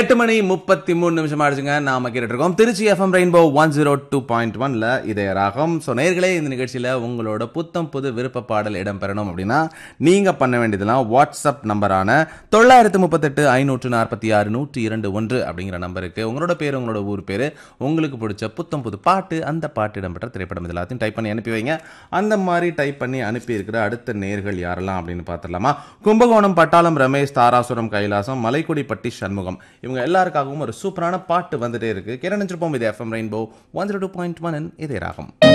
எட்டு மணி முப்பத்தி மூணு நிமிஷம் ஆயிடுச்சுங்க நாம கேட்டுட்டு இருக்கோம் Trichy FM Rainbow one zero two point ஒன்ல இதய ராகம் ஸோ நேர்களே இந்த நிகழ்ச்சியில உங்களோட புத்தம் புது விருப்ப பாடல் இடம்பெறணும் அப்படின்னா நீங்க பண்ண வேண்டியதெல்லாம் வாட்ஸ்அப் நம்பரான தொள்ளாயிரத்து முப்பத்தெட்டு ஐநூற்று நாற்பத்தி ஆறு நூற்றி இரண்டு ஒன்று அப்படிங்கிற நம்பருக்கு உங்களோட பேர் உங்களோட ஊர் பேர் உங்களுக்கு பிடிச்ச புத்தம் புது பாட்டு அந்த பாட்டு இடம்பெற்ற திரைப்படம் இது எல்லாத்தையும் டைப் பண்ணி அனுப்பி வைங்க அந்த மாதிரி டைப் பண்ணி அனுப்பி இருக்கிற அடுத்த நேர்கள் யாரெல்லாம் அப்படின்னு பார்த்துடலாமா கும்பகோணம் பட்டாளம் ரமேஷ் தாராசுரம் கைலாசம் மலைக்குடிப்பட்டி சண்முகம் இவங்க எல்லாருக்காகவும் ஒரு சூப்பரான பாட்டு வந்துட்டே இருக்கு கேட்டு நினைச்சிருப்போம் இது FM Rainbow one zero two point one இதே ராகம்